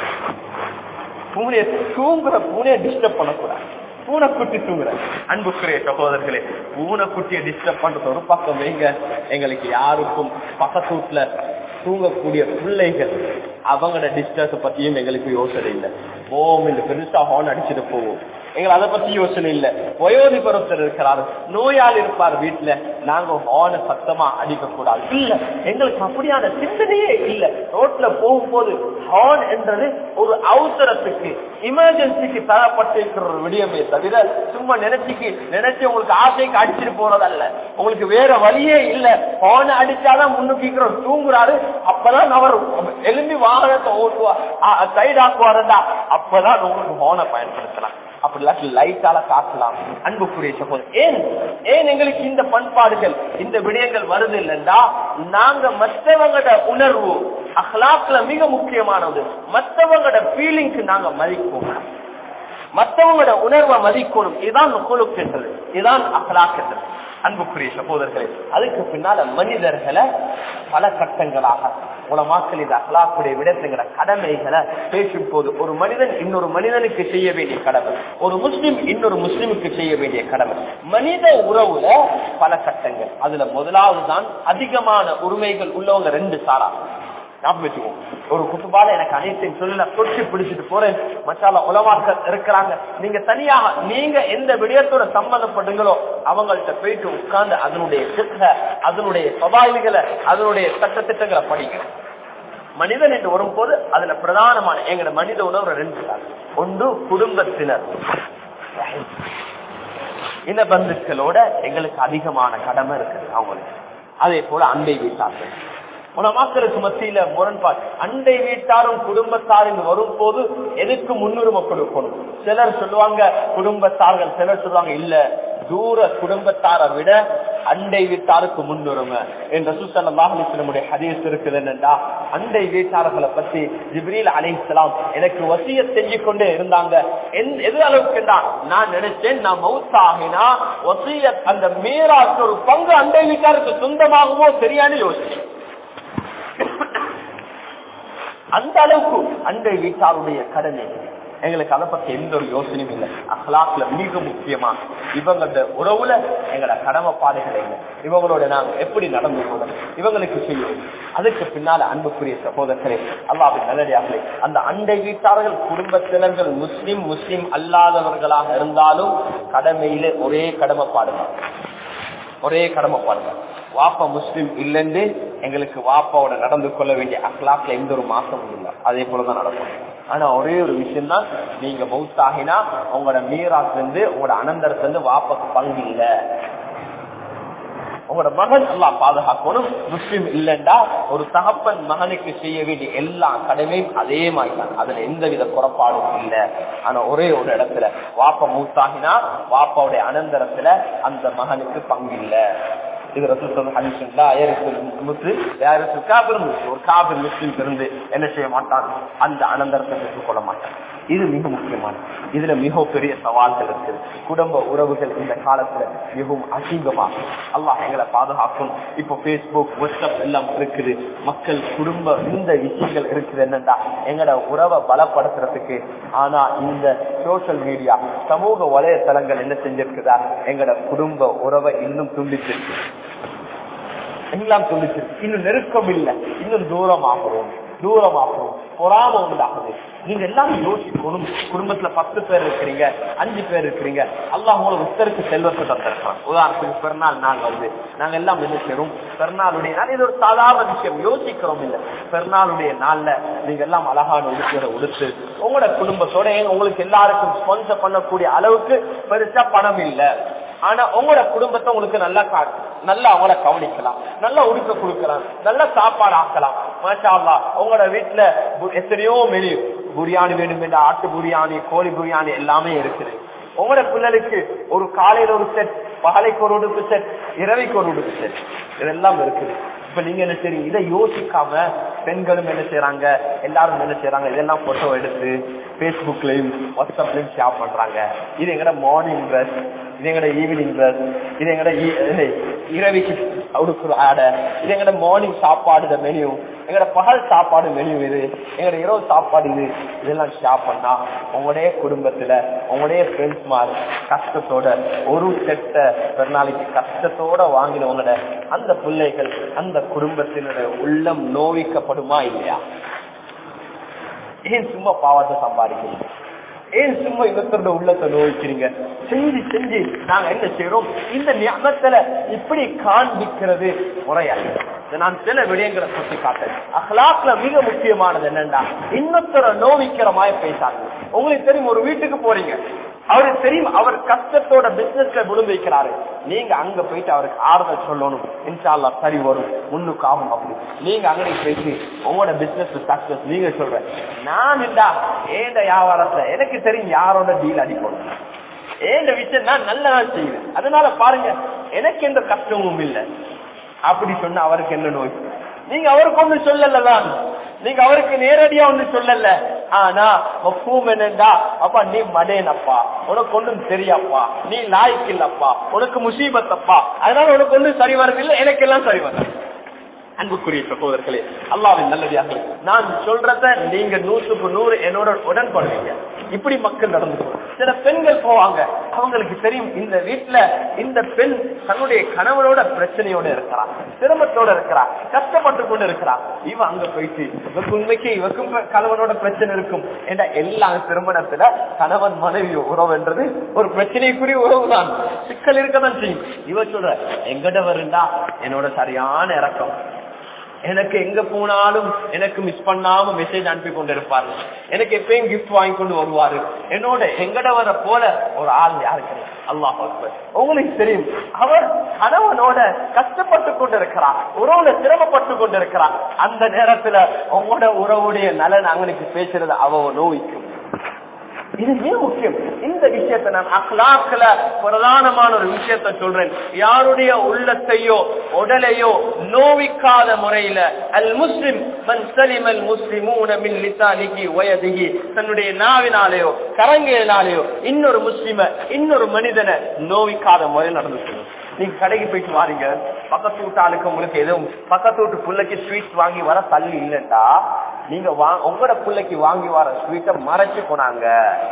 பூனையை தூங்குற பூனையை டிஸ்டர்ப் பண்ணக்கூடாது பூனைக்குட்டி தூங்குற அன்புக்குரிய சகோதரர்களே பூனைக்குட்டியை டிஸ்டர்ப் பண்றது ஒரு பக்கம் வைங்க எங்களுக்கு யாருக்கும் பக்கத்து வீட்டுல தூங்கக்கூடிய பிள்ளைகள் அவங்களோட டிஸ்டர்ஸ் பத்தியும் எங்களுக்கு யோசனை இல்லை ஓம் இந்த பெருசா ஹார்ன் அடிச்சுட்டு போவோம் எங்களுக்கு அதை பத்தி யோசனை இல்ல வயோதிபரத்தில் இருக்கிறாரு நோயாளி இருப்பார் வீட்டுல நாங்க ஹார்ன சத்தமா அடிக்க கூடாது இல்ல எங்களுக்கு அப்படியான சிந்தனையே இல்ல ரோட்ல போகும்போது ஹார்ன் என்றது ஒரு அவசரத்துக்கு எமர்ஜென்சிக்கு தரப்பட்டிருக்கிற ஒரு விடயமே தவிர சும்மா நினைச்சுக்கு நினைச்சு உங்களுக்கு ஆசைக்கு அடிச்சுட்டு போறதல்ல உங்களுக்கு வேற வழியே இல்ல ஹார்ன் அடிச்சாதான் முன்னுக்கு தூங்குறாரு அப்பதான் அவர் எலும்பி வாகனத்தை ஓட்டுவா சைட் ஆக்குவாருண்டா அப்பதான் உங்களுக்கு ஹார்னை பயன்படுத்தலாம் அப்படி இல்லாட்டி லைட்டால காட்டலாம் அன்புக்குரிய சகோதரர் ஏன் ஏன் எங்களுக்கு இந்த பண்பாடுகள் இந்த விடயங்கள் வருது இல்லைண்டா நாங்க மற்றவங்களோட உணர்வு அஹ்லாக்ல மிக முக்கியமானது மற்றவங்களோட ஃபீலிங்க்கு நாங்க மதிப்போம் மற்றவங்களோட உணர்வை மதிக்கணும் இதான் கொழுக்கின்றது இதான் அகலாக்கின்றது அன்புக்குரிய சகோதரர்களே அதுக்கு பின்னால மனிதர்களை பல கட்டங்களாக உலமாக்கள் இந்த அகலாக்குடைய விடத்துங்கிற கடமைகளை பேசும் போது ஒரு மனிதன் இன்னொரு மனிதனுக்கு செய்ய வேண்டிய கடமை ஒரு முஸ்லிம் இன்னொரு முஸ்லிமுக்கு செய்ய வேண்டிய கடமை மனித உறவுல பல கட்டங்கள் அதுல முதலாவது தான் அதிகமான உரிமைகள் உள்ளவங்க ரெண்டு சாரா ஞாபகம் ஒரு குட்டுபால எனக்கு அனைத்தையும் சொல்லல தொட்டி பிடிச்சிட்டு போறேன் மச்சால உலமாக்கள் இருக்கிறாங்க நீங்க தனியாக நீங்க எந்த விடயத்தோட சம்பந்தப்படுங்களோ அவங்கள்ட்ட போயிட்டு உட்கார்ந்து அதனுடைய சித்த அதனுடைய சவால்களை அதனுடைய சட்டத்திட்டங்களை படிக்கணும் மனிதன் என்று வரும்போது அதுல பிரதானமான எங்கட மனித உணவு ரெண்டு ஒன்று குடும்பத்தினர் இந்த பந்துக்களோட எங்களுக்கு அதிகமான கடமை இருக்குது அவங்களுக்கு அதே போல அண்டை வீட்டார்கள் உலமாக்களுக்கு மத்தியில முரண்பாடு அண்டை வீட்டாரும் குடும்பத்தாரும் வரும் போது எதுக்கு முன்னுரிமை கொடுக்கணும் சிலர் சொல்லுவாங்க குடும்பத்தார்கள் சிலர் சொல்லுவாங்க இல்ல தூர குடும்பத்தாரை விட அண்டை வீட்டாருக்கு முன்னுரிமை என்ற சுசல்லாஹிஸ்லமுடைய ஹதீஸ் இருக்குது என்னண்டா அண்டை வீட்டார்களை பத்தி ஜிப்ரீல் அலிஸ்லாம் எனக்கு வசிய செஞ்சு கொண்டே இருந்தாங்க எது அளவுக்கு நான் நினைச்சேன் நான் மவுத்தாகினா வசிய அந்த மீராக்கு ஒரு பங்கு அண்டை வீட்டாருக்கு சொந்தமாகுமோ சரியான யோசனை அந்த அளவுக்கு அண்டை வீட்டாருடைய கடமை எங்களுக்கு அதை பத்தி எந்த ஒரு யோசனையும் இல்லை அஹ்லாக்ல மிக முக்கியமா இவங்களோட உறவுல எங்களோட கடமைப்பாடுகள் இல்லை இவங்களோட நாங்க எப்படி நடந்து போறோம் இவங்களுக்கு செய்யும் அதுக்கு பின்னால அன்புக்குரிய சகோதரர்களே அல்லாவின் நல்லடியார்களே அந்த அண்டை வீட்டார்கள் குடும்பத்தினர்கள் முஸ்லிம் முஸ்லிம் அல்லாதவர்களாக இருந்தாலும் கடமையில ஒரே கடமைப்பாடுகள் ஒரே கடமைப்பாடுகள் வாப்ப முஸ்லிம் இல்லைன்னு எங்களுக்கு வாப்பாவோட நடந்து கொள்ள வேண்டிய அக்லாக்ல எந்த ஒரு மாசமும் இல்லை அதே போலதான் நடக்கும் ஆனா ஒரே ஒரு விஷயம் தான் நீங்க மவுத்தாகினா உங்களோட மீராத்துல இருந்து உங்களோட அனந்தரத்துல இருந்து வாப்பாக்கு பங்கு இல்லை உங்களோட மகன் எல்லாம் பாதுகாக்கணும் முஸ்லிம் இல்லைண்டா ஒரு தகப்பன் மகனுக்கு செய்ய வேண்டிய எல்லா கடமையும் அதே மாதிரி தான் அதுல எந்த வித குறைபாடும் இல்லை ஆனா ஒரே ஒரு இடத்துல வாப்ப மூத்தாகினா வாப்பாவுடைய அனந்தரத்துல அந்த மகனுக்கு பங்கு இல்லை இது ரசூல் ஹதீஸ்ல ஆயிரத்தில் முஸ்லிம் யாருக்கு காபிர் முஸ்லிம் ஒரு காபிர் முஸ்லிம் இருந்து என்ன செய்ய மாட்டான் அந்த அனந்தரத்தை பெற்றுக்கொள்ள மாட்டான் இது மிக முக்கியமான இதுல மிக பெரிய சவால்கள் இருக்குது குடும்ப உறவுகள் இந்த காலத்துல மிகவும் அசிங்கமாக அல்லாஹ் எங்களை பாதுகாக்கும் இப்போ பேஸ்புக் வாட்ஸ்அப் எல்லாம் இருக்குது மக்கள் குடும்ப இந்த விஷயங்கள் இருக்குது என்னன்னா எங்களோட உறவை பலப்படுத்துறதுக்கு ஆனா இந்த சோசியல் மீடியா சமூக வலைத்தளங்கள் என்ன செஞ்சிருக்குதா எங்களோட குடும்ப உறவை இன்னும் துண்டிச்சிருக்கு எல்லாம் துண்டிச்சிருக்கு இன்னும் நெருக்கம் இல்லை இன்னும் தூரமாகிறோம் தூரமாகிறோம் பொறாம உண்டாகுது நீங்க எல்லாம் யோசிக்கணும் குடும்பத்துல பத்து பேர் இருக்கிறீங்க அஞ்சு பேர் இருக்கிறீங்க அல்லாஹ் உங்களுக்கு உத்தருக்கு செல்வத்தை தந்திருக்கலாம் உதாரணத்துக்கு பிறநாள் நாள் வருது நாங்க எல்லாம் என்ன செய்யறோம் பிறநாளுடைய நாள் இது ஒரு சாதாரண விஷயம் யோசிக்கிறோம் இல்ல பிறநாளுடைய நாள்ல நீங்க எல்லாம் அழகான உடுப்புகளை உடுத்து உங்களோட குடும்பத்தோட உங்களுக்கு எல்லாருக்கும் ஸ்பான்சர் பண்ணக்கூடிய அளவுக்கு பெருசா பணம் இல்லை ஆனா உங்களோட குடும்பத்தை உங்களுக்கு நல்லா காட்டும் நல்லா அவங்கள கவனிக்கலாம் நல்லா உடுக்க கொடுக்கலாம் நல்ல சாப்பாடு ஆக்கலாம் மாஷா அல்லா உங்களோட வீட்டுல பு- எத்தனையோ மெனு பிரியாணி வேணும் என்ற ஆட்டு பிரியாணி கோழி பிரியாணி எல்லாமே இருக்குது உங்களோட பிள்ளைகளுக்கு ஒரு காலையில ஒரு செட் பகலைக்கு ஒரு உடுப்பு செட் இரவைக்கு ஒரு உடுப்பு செட் இதெல்லாம் இருக்குது இப்ப நீங்க என்ன செய்றீங்க இதை யோசிக்காம பெண்களும் என்ன செய்யறாங்க எல்லாரும் என்ன செய்யறாங்க இதெல்லாம் போட்டோ எடுத்து பேஸ்புக்லயும் வாட்ஸ்அப்லயும் ஷேர் பண்றாங்க இது எங்கட மார்னிங் ட்ரெஸ் இது எங்கட ஈவினிங் ட்ரெஸ் இது எங்கட ஈ- இது இரவிக்கு உடுக்குற ஆடை இது எங்கட மார்னிங் சாப்பாடு மெனு எங்கட பகல் சாப்பாடு மெனு இது எங்கட இரவு சாப்பாடு இது இதெல்லாம் ஷேர் பண்ணா உங்களுடைய குடும்பத்துல உங்களுடைய ஃப்ரெண்ட்ஸ் மாதிரி கஷ்டத்தோட ஒரு செட்ட பெருநாளைக்கு கஷ்டத்தோட வாங்கினவங்களோட அந்த பிள்ளைகள் அந்த குடும்பத்தினுடைய உள்ளம் நோவிக்கப்படுமா இல்லையா ஏன் சும்மா பாவத்தை சம்பாதிக்கிறீங்க ஏன் சும்மா இவத்தோட உள்ளத்தை நோய்க்கிறீங்க செஞ்சு செஞ்சு நாங்க என்ன செய்யறோம் இந்த ஞாபகத்துல இப்படி காண்பிக்கிறது முறையல்ல இதை நான் சில விடயங்களை சுட்டி காட்டேன் அஹ்லாக்ல மிக முக்கியமானது என்னன்னா இன்னொருத்தர நோவிக்கிற மாதிரி பேசாங்க உங்களுக்கு தெரியும் ஒரு வீட்டுக்கு போறீங்க அவருக்கு தெரியும் அவர் கஷ்டத்தோட பிசினஸ்ல விழுந்து வைக்கிறாரு நீங்க அங்க போயிட்டு அவருக்கு ஆறுதல் சொல்லணும் இன்ஷால்லா சரி வரும் முன்னுக்கு ஆகும் அப்படி நீங்க அங்கே போயிட்டு உங்களோட பிசினஸ் சக்சஸ் நீங்க சொல்ற நான் இல்லா ஏண்ட வியாபாரத்துல எனக்கு தெரியும் யாரோட டீல் அடிக்கணும் ஏண்ட விஷயம் நான் நல்லதா செய்வேன் அதனால பாருங்க எனக்கு எந்த கஷ்டமும் இல்லை அப்படி சொன்ன அவருக்கு என்ன நோய் நீங்க அவருக்கு ஒண்ணு சொல்லலதான் நீங்க அவருக்கு நேரடியா ஒண்ணு சொல்லல ஆனா மஃபூம் என்னண்டா அப்பா நீ மடேனப்பா உனக்கு ஒண்ணும் தெரியாப்பா நீ லாய்க்கு இல்லப்பா உனக்கு முசீபத்தப்பா அதனால உனக்கு ஒண்ணும் சரி வரதில்லை எனக்கு எல்லாம் சரி வர அன்புக்குரிய சகோதரர்களே அல்லாவின் நல்லதியாக நான் சொல்றத நீங்க நூற்றுக்கு நூறு என்னோட உடன்படுவீங்க இப்படி மக்கள் நடந்து சில பெண்கள் போவாங்க அவங்களுக்கு தெரியும் இந்த வீட்டுல இந்த பெண் தன்னுடைய கணவனோட பிரச்சனையோட இருக்கிறா சிரமத்தோட இருக்கிறா கஷ்டப்பட்டு கொண்டு இருக்கிறா இவ அங்க போயிட்டு இவக்கு உண்மைக்கு இவக்கும் கணவனோட பிரச்சனை இருக்கும் என்ற எல்லா திருமணத்துல கணவன் மனைவி உறவுன்றது ஒரு பிரச்சனைக்குரிய உறவு தான் சிக்கல் இருக்கதான் செய்யும் இவ சொல்ற எங்கட வருண்டா என்னோட சரியான இறக்கம் எனக்கு எங்க போனாலும் எனக்கு மிஸ் பண்ணாம மெசேஜ் அனுப்பி கொண்டு இருப்பாரு எனக்கு எப்பயும் கிஃப்ட் வாங்கி கொண்டு வருவாரு என்னோட எங்கட வர போல ஒரு ஆள் யாருக்கு அல்லாஹ் அக்பர். உங்களுக்கு தெரியும் அவர் கணவனோட கஷ்டப்பட்டு கொண்டு இருக்கிறார் உறவுல சிரமப்பட்டு கொண்டு இருக்கிறார் அந்த நேரத்துல உங்களோட உறவுடைய நலன் அவனுக்கு பேசுறது அவ நோய்க்கும் இது மிக முக்கியம் இந்த விஷயத்தை நான் அஹ்லாக்ல பிரதானமான ஒரு விஷயத்தை சொல்றேன் யாருடைய உள்ளத்தையோ உடலையோ நோவிக்காத முறையில அல் முஸ்லிம் மன் சலிம் அல் முஸ்லிமூன மின் லிசானிகி வயதிகி தன்னுடைய நாவினாலேயோ கரங்கினாலேயோ இன்னொரு முஸ்லிம இன்னொரு மனிதனை நோவிக்காத முறையில் நடந்து கொள்ளும் நீங்க கடைக்கு போயிட்டு வாரீங்க பக்கத்து வீட்டு ஆளுக்கு உங்களுக்கு எதுவும் பக்கத்து வீட்டு பிள்ளைக்கு ஸ்வீட்ஸ் வாங்கி வர தள்ளி இல்லைண்டா நீங்க வா- உங்களோட பிள்ளைக்கு வாங்கி வர ஸ்வீட்டை மறைச்சு போனாங்க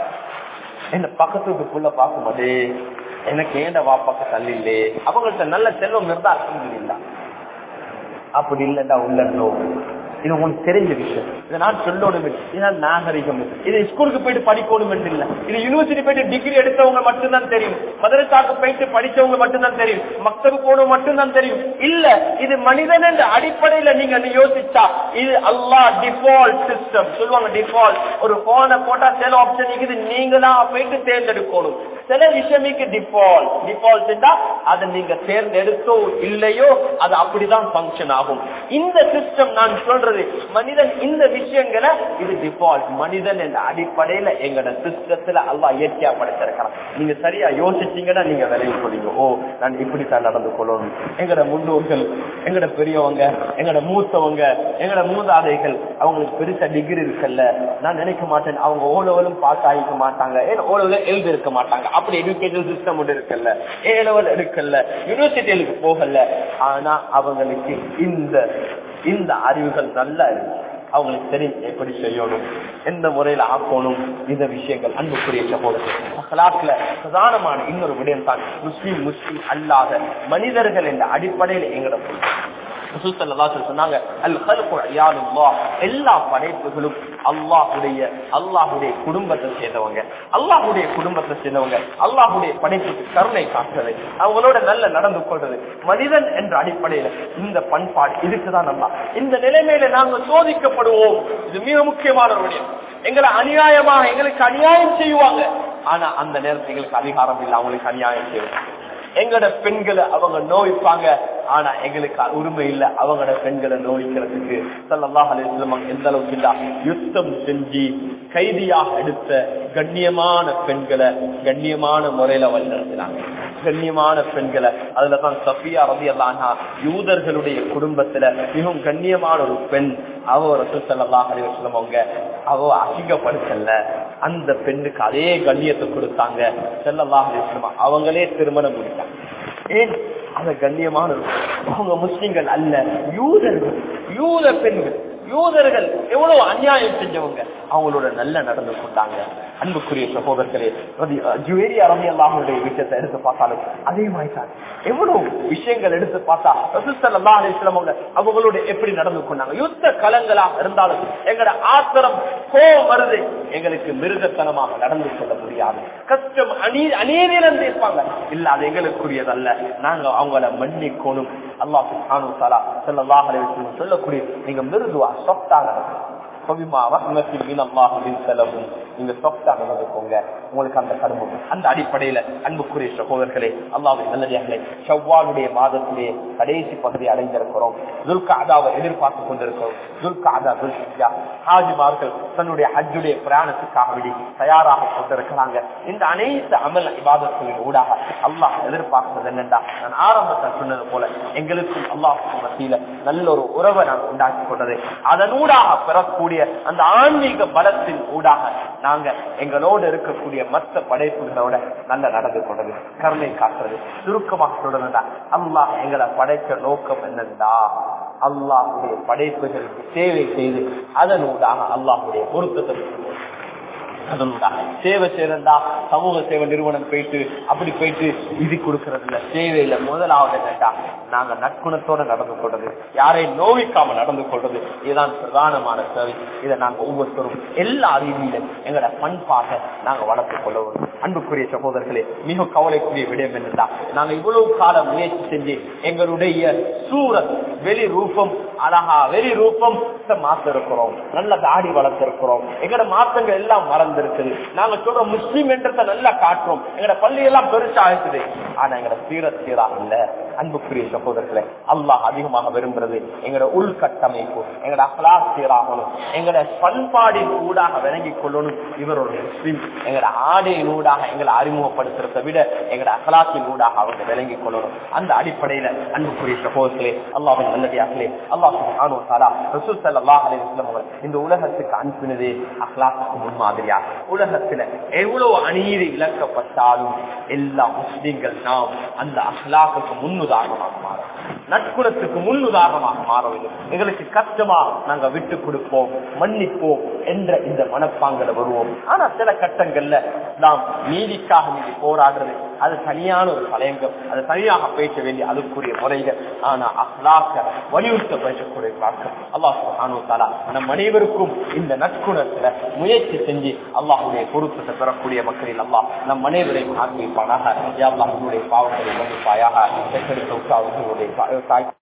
என்ன பக்கத்து வீட்டு புள்ள பார்க்கும்போது எனக்கு ஏண்ட வாப்பாக்கு தள்ளி இல்லே அவங்கள்ட்ட நல்ல செல்வம் இருந்தா அல்ஹம்துலில்லாஹ் அப்படி இல்லைண்டா உள்ள நோ இது உங்களுக்கு தெரிஞ்ச விஷயம் இதை நான் சொல்லணும் இதுதான் நாகரிகம் இது ஸ்கூலுக்கு போயிட்டு படிக்கணும் என்று இல்ல இது யூனிவர்சிட்டி போயிட்டு டிகிரி எடுத்தவங்க மட்டும்தான் தெரியும் மதரசாக்கு போயிட்டு படிச்சவங்க மட்டும்தான் தெரியும் மக்தபு போனவங்க மட்டும்தான் தெரியும் இல்ல இது மனிதன் என்ற அடிப்படையில நீங்க யோசிச்சா இது அல்லாஹ் டிஃபால்ட் சிஸ்டம் சொல்லுவாங்க டிஃபால்ட் ஒரு போனை போட்டா சில ஆப்ஷன் இருக்குது நீங்களா போயிட்டு தேர்ந்தெடுக்கணும் சில விஷயமிக்கு டிஃபால்ட் டிஃபால்ட் அதை நீங்க தேர்ந்தெடுத்தோ இல்லையோ அது அப்படிதான் பங்கன் ஆகும் இந்த சிஸ்டம் நான் சொல்றது மனிதன் இந்த விஷயங்களை இது டிஃபால்ட் மனிதன் என்ற அடிப்படையில எங்களோட சிஸ்டத்துல அல்லா இயற்கையா படைச்சிருக்கிறான் நீங்க சரியா யோசிச்சீங்கன்னா நீங்க விளைவு கொள்ளுங்க ஓ நான் இப்படித்தான் நடந்து கொள்ளணும் எங்களோட முன்னோர்கள் எங்களோட பெரியவங்க எங்களோட மூத்தவங்க எங்களோட மூதாதைகள் அவங்களுக்கு பெருசா டிகிரி இருக்குல்ல நான் நினைக்க மாட்டேன் அவங்க ஓலவலும் பாஸ் ஆகிக்க மாட்டாங்க ஏன் ஓலவல எழுதி இருக்க மாட்டாங்க அப்படி எஜுகேஷன் சிஸ்டம் ஒன்று இருக்குல்ல ஏ லெவல் எடுக்கல யூனிவர்சிட்டிகளுக்கு போகல ஆனா அவங்களுக்கு இந்த இந்த அறிவுகள் நல்லா இருக்கு அவங்களுக்கு தெரியும் எப்படி செய்யணும் எந்த முறையில ஆக்கணும் இந்த விஷயங்கள் அன்புக்குரிய சகோதரர் அகலாத்துல பிரதானமான இன்னொரு விடயம் தான் முஸ்லீம் முஸ்லீம் அல்லாத மனிதர்கள் என்ற அடிப்படையில் எங்கட சொன்னாங்க எல்லா படைப்புகளும் அல்லாஹுடைய அல்லாஹுடைய குடும்பத்தை சேர்ந்தவங்க அல்லாஹுடைய குடும்பத்தை சேர்ந்தவங்க அல்லாஹுடைய படைப்புக்கு கருணை காட்டுறது அவங்களோட நல்ல நடந்து கொள்றது மனிதன் என்ற அடிப்படையில இந்த பண்பாடு இதுக்குதான் நல்லா இந்த நிலைமையில நாங்க சோதிக்கப்படுவோம் இது மிக முக்கியமான ஒரு விடயம் எங்களை அநியாயமாக எங்களுக்கு அநியாயம் செய்வாங்க ஆனா அந்த நேரத்தில் எங்களுக்கு அதிகாரம் இல்லை அவங்களுக்கு அநியாயம் செய்வாங்க எங்கட பெண்களை அவங்க நோய்ப்பாங்க ஆனா எங்களுக்கு உரிமை இல்ல அவங்களோட பெண்களை நோய்க்கிறதுக்கு சல்லாஹ் அலிஸ்லாம் எந்த அளவுக்கு இல்ல யுத்தம் செஞ்சு கைதியாக எடுத்த கண்ணியமான பெண்களை கண்ணியமான முறையில வழிநடத்தினாங்க கண்ணியமான பெண்களை அதுலதான் சஃபியா ரவி அல்லாஹா யூதர்களுடைய குடும்பத்துல மிகவும் கண்ணியமான ஒரு பெண் அவ ரசூல் சல்லாஹ் அலிவசலம் அவங்க அவ அசிங்கப்படுத்தல அந்த பெண்ணுக்கு அதே கண்ணியத்தை கொடுத்தாங்க செல்லல்லாஹ் அலிவசலம் அவங்களே திருமணம் முடித்தாங்க ஏன் அந்த கண்ணியமான அவங்க முஸ்லிம்கள் அல்ல யூதர்கள் யூத பெண்கள் யூதர்கள் எவ்வளவு அநியாயம் செஞ்சவங்க அவங்களோட நல்ல நடந்து கொண்டாங்க அன்புக்குரிய சகோதரர்களே ஜுவேரி அரபி அல்லாஹனுடைய விஷயத்தை எடுத்து பார்த்தாலும் அதே மாதிரி தான் எவ்வளவு விஷயங்கள் எடுத்து பார்த்தா ரசூல் அல்லா அலிஸ்லாம் அவங்க அவங்களோட எப்படி நடந்து கொண்டாங்க யுத்த களங்களா இருந்தாலும் எங்களோட ஆத்திரம் கோபம் வருது எங்களுக்கு மிருகத்தனமாக நடந்து கொள்ள முடியாது கஷ்டம் அநீ அநீதியிலிருந்து இருப்பாங்க இல்ல அது எங்களுக்குரியதல்ல நாங்க அவங்கள மன்னிக்கணும் அல்லாஹ் சுப்ஹானஹு தஆலா ஸல்லல்லாஹு அலைஹி வஸல்லம் சொல்லக்கூடிய நீங்க மிருதுவா சாஃப்ட்டாக நீங்க சாஃப்டா நடந்துக்கோங்க உங்களுக்கு அந்த கரும்பு அந்த அடிப்படையில அன்புக்குரிய சகோதரர்களே அல்லாவின் நல்லடியார்களே செவ்வாளுடைய மாதத்திலே கடைசி பகுதி அடைந்திருக்கிறோம் துல்காதாவை எதிர்பார்த்து கொண்டிருக்கிறோம் துல்காதா துல்கியா ஹாஜிமார்கள் தன்னுடைய ஹஜ்ஜுடைய பிரயாணத்துக்காக விடி தயாராக கொண்டிருக்கிறாங்க இந்த அனைத்து அமல் இபாதத்தின் ஊடாக அல்லாஹ் எதிர்பார்க்கிறது என்னென்றா நான் ஆரம்பத்தில் சொன்னது போல எங்களுக்கும் அல்லாஹுக்கும் மத்தியில நல்ல ஒரு உறவை நான் உண்டாக்கி கொண்டது அதனூடாக பெறக்கூடிய அந்த ஆன்மீக பலத்தின் ஊடாக நாங்க எங்களோடு இருக்கக்கூடிய மற்ற படைப்புகளோட நல்ல நடந்து கொண்டது கருணை காட்டுறது சுருக்கமாக சொல்றதுடா அல்லாஹ் எங்களை படைக்க நோக்கம் என்னண்டா அல்லாஹுடைய படைப்புகளுக்கு சேவை செய்து அதனூடாக அல்லாஹுடைய பொருத்தத்தை அதனூடாக சேவை செய்யறதா சமூக சேவை நிறுவனம் போயிட்டு அப்படி போயிட்டு இது கொடுக்கறது இல்ல சேவையில முதலாவது என்னட்டா நாங்க நற்குணத்தோட நடந்து கொள்றது யாரையும் நோவிக்காம நடந்து கொள்றது இதுதான் பிரதானமான சேவை இதை நாங்க ஒவ்வொருத்தரும் எல்லா ரீதியிலும் எங்களோட பண்பாட்டை நாங்க வளர்த்துக் கொள்ளவும் அன்புக்குரிய சகோதரர்களே மிக கவலைக்குரிய விடயம் என்னடா நாங்க இவ்வளவு காலம் முயற்சி செஞ்சு எங்களுடைய சூரத் வெளி ரூபம் அழகா வெளி ரூபம் மாத்த இருக்கிறோம் நல்ல தாடி வளர்த்திருக்கிறோம் எங்களோட மாற்றங்கள் எல்லாம் மறந்திருக்குது நாங்க சொல்றோம் முஸ்லீம் என்றதை நல்லா காட்டுறோம் எங்களோட பள்ளி எல்லாம் பெருசா இருக்குது ஆனா எங்களோட சீர சீரா இல்ல அன்புக்குரிய சகோதரர்களே அல்லாஹ் அதிகமாக விரும்புறது எங்களோட உள்கட்டமைப்பு எங்களோட அகலா சீராகணும் எங்களோட பண்பாடின் ஊடாக விளங்கிக் கொள்ளணும் இவர் ஒரு முஸ்லீம் எங்களோட ஆடையின் ஊடாக எங்களை அறிமுகப்படுத்துறதை விட எங்களோட அகலாத்தின் ஊடாக அவங்க விளங்கிக் கொள்ளணும் அந்த அடிப்படையில அன்புக்குரிய சகோதரர்களே அல்லாஹின் நல்லடியார்களே அல்லாஹ் சுப்ஹானஹு வ தஆலா ரசூல் ஸல்லல்லாஹு அலைஹி வஸல்லம் அவர்கள் இந்த உலகத்துக்கு அனுப்பினதே அக்லாக்கு முன்மாதிரியா உலகத்துல எவ்வளவு அநீதி இழக்கப்பட்டாலும் எல்லா முஸ்லிம்கள் நாம் அந்த அஹ்லாக்கு முன்னுதாரணமாக மாறும் நட்புறத்துக்கு முன் உதாரணமாக மாற வேண்டும் எங்களுக்கு கஷ்டமா நாங்க விட்டு கொடுப்போம் மன்னிப்போம் என்ற இந்த மனப்பாங்கல வருவோம் ஆனா சில கட்டங்கள்ல நாம் நீதிக்காக நீதி போராடுறது அது தனியான ஒரு தலையங்கம் அது தனியாக பேச வேண்டிய அதுக்குரிய முறைகள் ஆனா அஹ்லாக்க வலியுறுத்த பேசக்கூடிய பார்க்க அல்லாஹ் சுப்ஹானஹு வ தஆலா நம் அனைவருக்கும் இந்த நற்குணத்துல முயற்சி செஞ்சு அல்லாஹ்வுடைய பொருத்தத்தை பெறக்கூடிய மக்களில் அல்லாஹ் நம் அனைவரையும் ஆக்கிப்பானாக யா அல்லாஹ் உன்னுடைய பாவங்களை மன்னிப்பாயாக பெற்றெடுத்த உற்சாகங்களுடைய தாய்